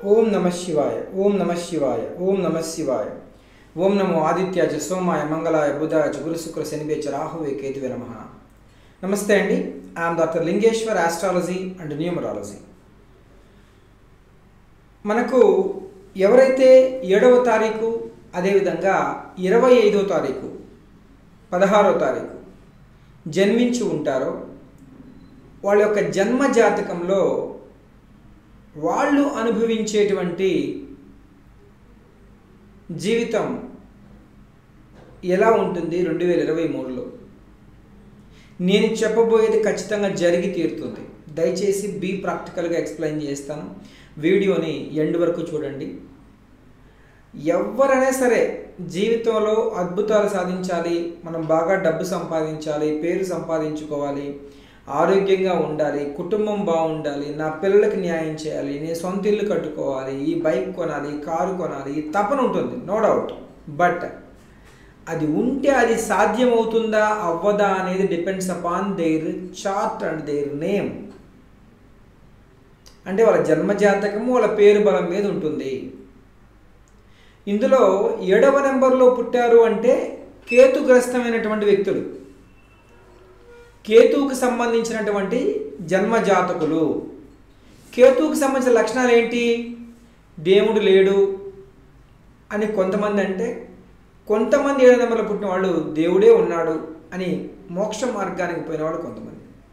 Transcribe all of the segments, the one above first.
ఓం నమ శివాయ ఓం నమ శివాయ ఓం నమ శివాయ ఓం నమో ఆదిత్యాచ సోమాయ మంగళాయ బుధాయ చ గురు శుక్ర శనివేచ రాహువే కేతువే నమ నమస్తే అండి I'm doctor Lingeshwar astrology and numerology మనకు ఎవరైతే ఏడవ తారీఖు అదేవిధంగా ఇరవై ఐదో తారీఖు పదహారో తారీఖు జన్మించి ఉంటారో వాళ్ళ యొక్క జన్మ జాతకంలో వాళ్ళు అనుభవించేటువంటి జీవితం ఎలా ఉంటుంది రెండు వేల ఇరవై మూడులో నేను చెప్పబోయేది ఖచ్చితంగా జరిగి తీరుతుంది దయచేసి బీ ప్రాక్టికల్గా ఎక్స్ప్లెయిన్ చేస్తాను వీడియోని ఎండ్ వరకు చూడండి ఎవరైనా సరే జీవితంలో అద్భుతాలు సాధించాలి మనం బాగా డబ్బు సంపాదించాలి పేరు సంపాదించుకోవాలి ఆరోగ్యంగా ఉండాలి కుటుంబం బాగుండాలి నా పిల్లలకి న్యాయం చేయాలి నేను సొంత ఇల్లు కట్టుకోవాలి ఈ బైక్ కొనాలి కారు కొనాలి ఈ తపన ఉంటుంది నో డౌట్ బట్ అది ఉంటే అది సాధ్యమవుతుందా అవ్వదా అనేది depends upon their chart and their name అంటే వాళ్ళ జన్మజాతకము వాళ్ళ పేరు బలం మీద ఉంటుంది ఇందులో ఏడవ నెంబర్లో పుట్టారు అంటే కేతుగ్రస్తమైనటువంటి వ్యక్తులు కేతువుకు సంబంధించినటువంటి జన్మజాతకులు కేతువుకు సంబంధించిన లక్షణాలు ఏంటి దేవుడు లేడు అని కొంతమంది అంటే కొంతమంది ఏడో నెంబర్లో పుట్టిన వాళ్ళు దేవుడే ఉన్నాడు అని మోక్ష మార్గానికి పోయిన వాళ్ళు కొంతమంది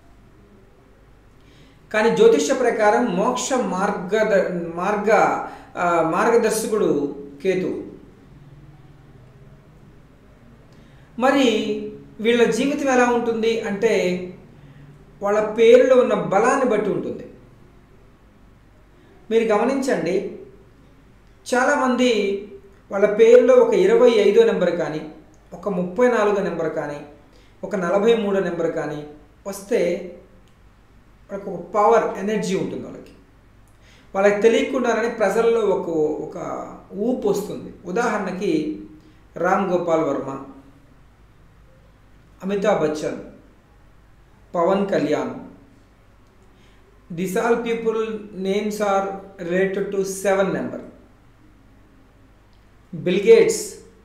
కానీ జ్యోతిష్య ప్రకారం మోక్ష మార్గ మార్గ మార్గదర్శకుడు కేతు మరి వీళ్ళ జీవితం ఎలా ఉంటుంది అంటే వాళ్ళ పేరులో ఉన్న బలాన్ని బట్టి ఉంటుంది మీరు గమనించండి చాలామంది వాళ్ళ పేరులో ఒక ఇరవై ఐదో నెంబర్ కానీ ఒక ముప్పై నాలుగో నెంబర్ కానీ ఒక నలభై మూడో నెంబర్ కానీ వస్తే వాళ్ళకి ఒక పవర్ ఎనర్జీ ఉంటుంది వాళ్ళకి వాళ్ళకి తెలియకుండానే ప్రజల్లో ఒక ఒక ఊపు వస్తుంది ఉదాహరణకి Ram Gopal Varma Amitabh Bachchan Pavan Kalyan this all people names are related to seven number Bill Gates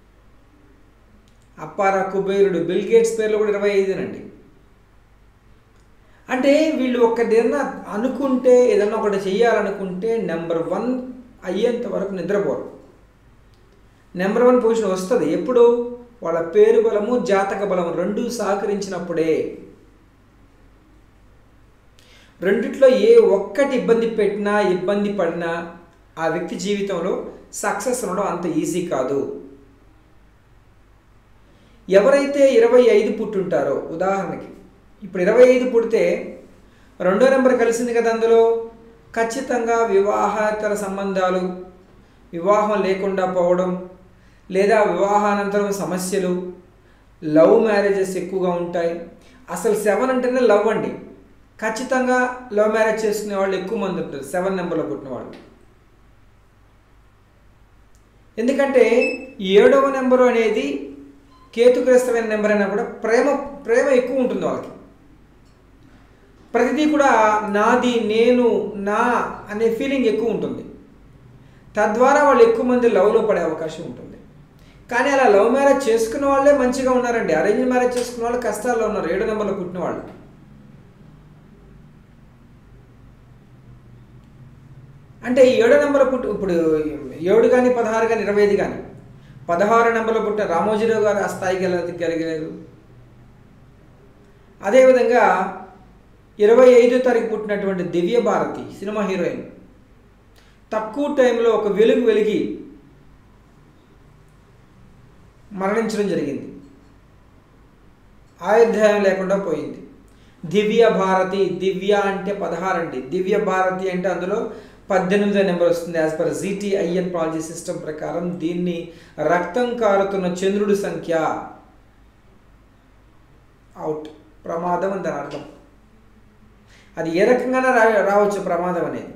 అప్పారా కుబేరుడు బిల్ గేట్స్ పేర్లు కూడా ఇరవై ఐదునండి అంటే వీళ్ళు ఒక్కడేదన్నా అనుకుంటే ఏదన్నా ఒకటి చెయ్యాలనుకుంటే నెంబర్ వన్ అయ్యేంత వరకు నిద్రపోరు నెంబర్ వన్ పొజిషన్ వస్తుంది ఎప్పుడు వాళ్ళ పేరు బలము జాతక బలము రెండు సహకరించినప్పుడే రెండిట్లో ఏ ఒక్కటి ఇబ్బంది పెట్టినా ఇబ్బంది పడినా ఆ వ్యక్తి జీవితంలో సక్సెస్ ఉండడం అంత ఈజీ కాదు ఎవరైతే ఇరవై ఐదు పుట్టుంటారో ఉదాహరణకి ఇప్పుడు ఇరవై ఐదు పుడితే రెండో నెంబర్ కలిసింది కదా అందులో ఖచ్చితంగా వివాహేతర సంబంధాలు వివాహం లేకుండా పోవడం లేదా వివాహానంతరం సమస్యలు లవ్ మ్యారేజెస్ ఎక్కువగా ఉంటాయి అసలు సెవెన్ అంటేనే లవ్ అండి ఖచ్చితంగా లవ్ మ్యారేజ్ చేసుకునే వాళ్ళు ఎక్కువ మంది ఉంటారు సెవెన్ నెంబర్లో పుట్టిన వాళ్ళు ఎందుకంటే ఏడవ నెంబరు అనేది కేతుగ్రస్తమైన నెంబర్ అయినా కూడా ప్రేమ ప్రేమ ఎక్కువ ఉంటుంది వాళ్ళకి ప్రతిదీ కూడా నాది నేను నా అనే ఫీలింగ్ ఎక్కువ ఉంటుంది తద్వారా వాళ్ళు ఎక్కువ మంది లవ్లో పడే అవకాశం ఉంటుంది కానీ అలా లవ్ మ్యారేజ్ చేసుకున్న వాళ్ళే మంచిగా ఉన్నారండి అరేంజ్ మ్యారేజ్ చేసుకున్న వాళ్ళు కష్టాల్లో ఉన్నారు ఏడు నెంబర్లో పుట్టిన వాళ్ళు అంటే ఏడో నెంబర్ పుట్టి ఇప్పుడు ఏడు కానీ పదహారు కానీ ఇరవై ఐదు కానీ పదహారు నెంబర్లో పుట్టిన రామోజీరావు గారు ఆ స్థాయికి వెళ్ళగలిగలేదు అదేవిధంగా ఇరవై ఐదో తారీఖు పుట్టినటువంటి దివ్య భారతి సినిమా హీరోయిన్ తక్కువ టైంలో ఒక వెలుగు వెలిగి మరణించడం జరిగింది ఆయుర్దాయం లేకుండా పోయింది దివ్య భారతి దివ్య అంటే పదహారు అండి దివ్య భారతి అంటే అందులో పద్దెనిమిదో నెంబర్ వస్తుంది as per GTIN policy system ప్రకారం దీన్ని రక్తం కారుతున్న చంద్రుడి సంఖ్య అవుట్ ప్రమాదం అని దాని అర్థం అది ఏ రకంగానే రా రావచ్చు ప్రమాదం అనేది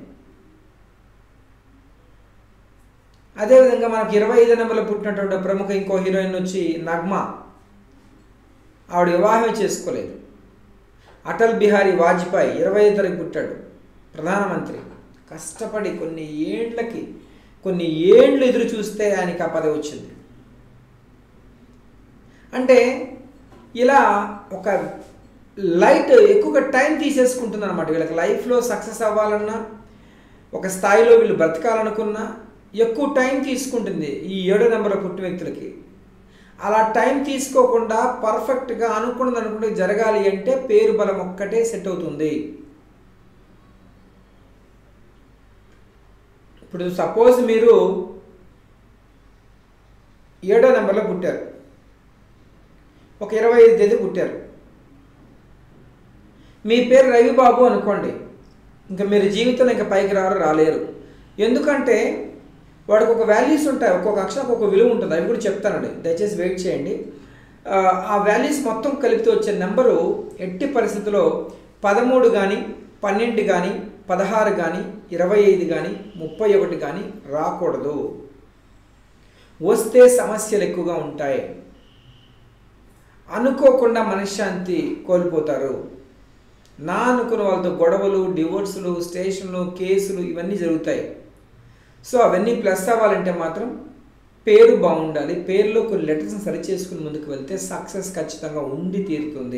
అదేవిధంగా మనకి ఇరవై ఐదు నెంబర్లో పుట్టినటువంటి ప్రముఖ ఇంకో హీరోయిన్ వచ్చి నగ్మా ఆవిడ వివాహమే చేసుకోలేదు అటల్ బిహారీ వాజ్పేయి ఇరవై ఐదు తారీఖు పుట్టాడు ప్రధానమంత్రి కష్టపడి కొన్ని ఏండ్లకి కొన్ని ఏండ్లు ఎదురు చూస్తే ఆయనకి ఆ పదవి వచ్చింది అంటే ఇలా ఒక లైట్ ఎక్కువగా టైం తీసేసుకుంటుంది అనమాట వీళ్ళకి లైఫ్లో సక్సెస్ అవ్వాలన్నా ఒక స్థాయిలో వీళ్ళు బ్రతకాలనుకున్నా ఎక్కువ టైం తీసుకుంటుంది ఈ ఏడో నెంబర్ పుట్టిన వ్యక్తులకి అలా టైం తీసుకోకుండా పర్ఫెక్ట్గా అనుకున్నది అనుకుంటే జరగాలి అంటే పేరు బలం ఒక్కటే సెట్ అవుతుంది ఇప్పుడు సపోజ్ మీరు ఏడో నెంబర్లో పుట్టారు ఒక ఇరవై ఐదు తేదీ పుట్టారు మీ పేరు రవిబాబు అనుకోండి ఇంకా మీరు జీవితంలో ఇంకా పైకి రారు రాలేరు ఎందుకంటే వాడికి ఒక వాల్యూస్ ఉంటాయి ఒక్కొక్క అక్షరం ఒక్కొక్క విలువ ఉంటుంది అవి కూడా చెప్తానండి దయచేసి వెయిట్ చేయండి ఆ, ఆ వాల్యూస్ మొత్తం కలిపితే వచ్చే నెంబరు ఎట్టి పరిస్థితుల్లో పదమూడు కానీ పన్నెండు కానీ పదహారు కానీ ఇరవై ఐదు కానీ ముప్పై ఒకటి కానీ రాకూడదు వస్తే సమస్యలు ఎక్కువగా ఉంటాయి అనుకోకుండా మనశ్శాంతి కోల్పోతారు నా అనుకున్న వాళ్ళతో గొడవలు డివోర్సులు స్టేషన్లు కేసులు ఇవన్నీ జరుగుతాయి సో అవన్నీ ప్లస్ అవ్వాలంటే మాత్రం పేరు బాగుండాలి పేరులో కొన్ని లెటర్స్ని సరి చేసుకుని ముందుకు వెళ్తే సక్సెస్ ఖచ్చితంగా ఉండి తీరుతుంది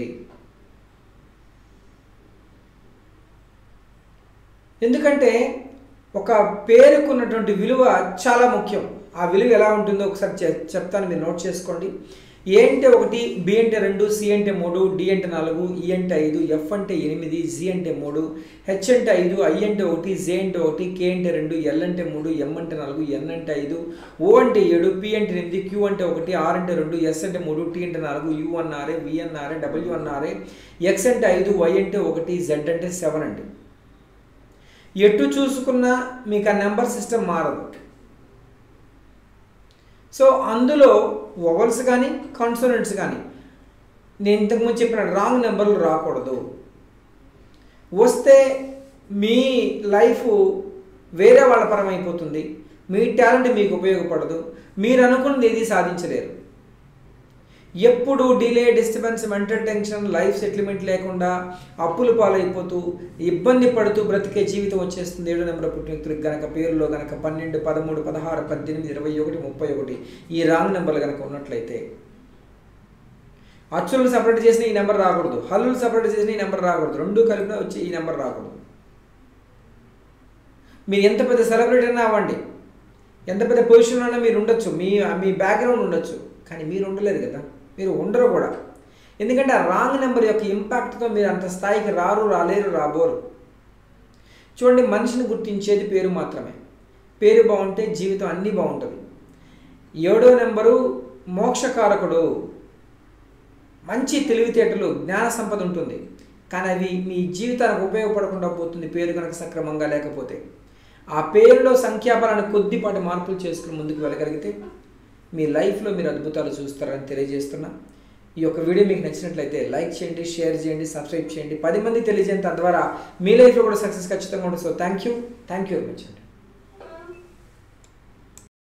ఎందుకంటే ఒక పేరుకున్నటువంటి విలువ చాలా ముఖ్యం ఆ విలువ ఎలా ఉంటుందో ఒకసారి చె- చెప్తాను మీరు నోట్ చేసుకోండి ఏ అంటే ఒకటి బి అంటే రెండు సి అంటే మూడు డి అంటే నాలుగు ఈ అంటే ఐదు ఎఫ్ అంటే ఎనిమిది జి అంటే మూడు హెచ్ అంటే ఐదు ఐ అంటే ఒకటి జే అంటే ఒకటి కే అంటే రెండు ఎల్ అంటే మూడు ఎం అంటే నాలుగు ఎన్ అంటే ఐదు ఓ అంటే ఏడు పి అంటే ఎనిమిది క్యూ అంటే ఒకటి ఆర్ అంటే రెండు ఎస్ అంటే మూడు టీ అంటే నాలుగు యు అన్నారే వి అన్నారే డబ్ల్యూ అన్నారే ఎక్స్ అంటే ఐదు వై అంటే ఒకటి జెడ్ అంటే సెవెన్ అండి ఎటు చూసుకున్నా మీకు ఆ నెంబర్ సిస్టమ్ మారదు సో అందులో వవల్స్ కానీ కాన్సోనెంట్స్ కానీ నేను ఇంతకుముందు చెప్పిన రాంగ్ నెంబర్లు రాకూడదు వస్తే మీ లైఫ్ వేరే వాళ్ళ పరం అయిపోతుంది మీ టాలెంట్ మీకు ఉపయోగపడదు మీరు అనుకున్నది ఏది సాధించలేరు ఎప్పుడు delay disturbance mental tension life settlement లేకుండా అప్పులు పాలైపోతూ ఇబ్బంది పడుతూ బ్రతికే జీవితం వచ్చేస్తుంది ఏడు నెంబర్ పుట్టిన వ్యక్తులకు గనక పేరులో గనక పన్నెండు పదమూడు పదహారు పద్దెనిమిది ఇరవై ఒకటి ముప్పై ఒకటి ఈ రాంగ్ నెంబర్లు కనుక ఉన్నట్లయితే అచ్చులను సపరేట్ చేసిన ఈ నెంబర్ రాకూడదు హల్లులు సపరేట్ చేసిన ఈ నెంబర్ రాకూడదు రెండు కలిపినా వచ్చి ఈ నెంబర్ రాకూడదు మీరు ఎంత పెద్ద సెలబ్రిటీ అయినా అవ్వండి ఎంత పెద్ద పొజిషన్లో అయినా మీరు ఉండొచ్చు మీ మీ బ్యాక్గ్రౌండ్ ఉండొచ్చు కానీ మీరు ఉండలేదు కదా మీరు ఉండరు కూడా ఎందుకంటే ఆ రాంగ్ నెంబర్ యొక్క ఇంపాక్ట్తో మీరు అంత స్థాయికి రారు రాలేరు రాబోరు చూడండి మనిషిని గుర్తించేది పేరు మాత్రమే పేరు బాగుంటే జీవితం అన్నీ బాగుంటుంది ఏడో నెంబరు మోక్షకారకుడు మంచి తెలివితేటలు జ్ఞాన సంపద ఉంటుంది కానీ అవి మీ జీవితానికి ఉపయోగపడకుండా పోతుంది పేరు కనుక సక్రమంగా లేకపోతే ఆ పేరులో సంఖ్యాబలాన్ని కొద్దిపాటి మార్పులు చేసుకుని ముందుకు వెళ్ళగలిగితే మీ లైఫ్లో మీరు అద్భుతాలు చూస్తారని తెలియజేస్తున్నా ఈ యొక్క వీడియో మీకు నచ్చినట్లయితే లైక్ చేయండి షేర్ చేయండి సబ్స్క్రైబ్ చేయండి పది మంది తెలియజేయండి తద్వారా మీ లైఫ్లో కూడా సక్సెస్ ఖచ్చితంగా ఉంటుంది so thank you thank you very much అండి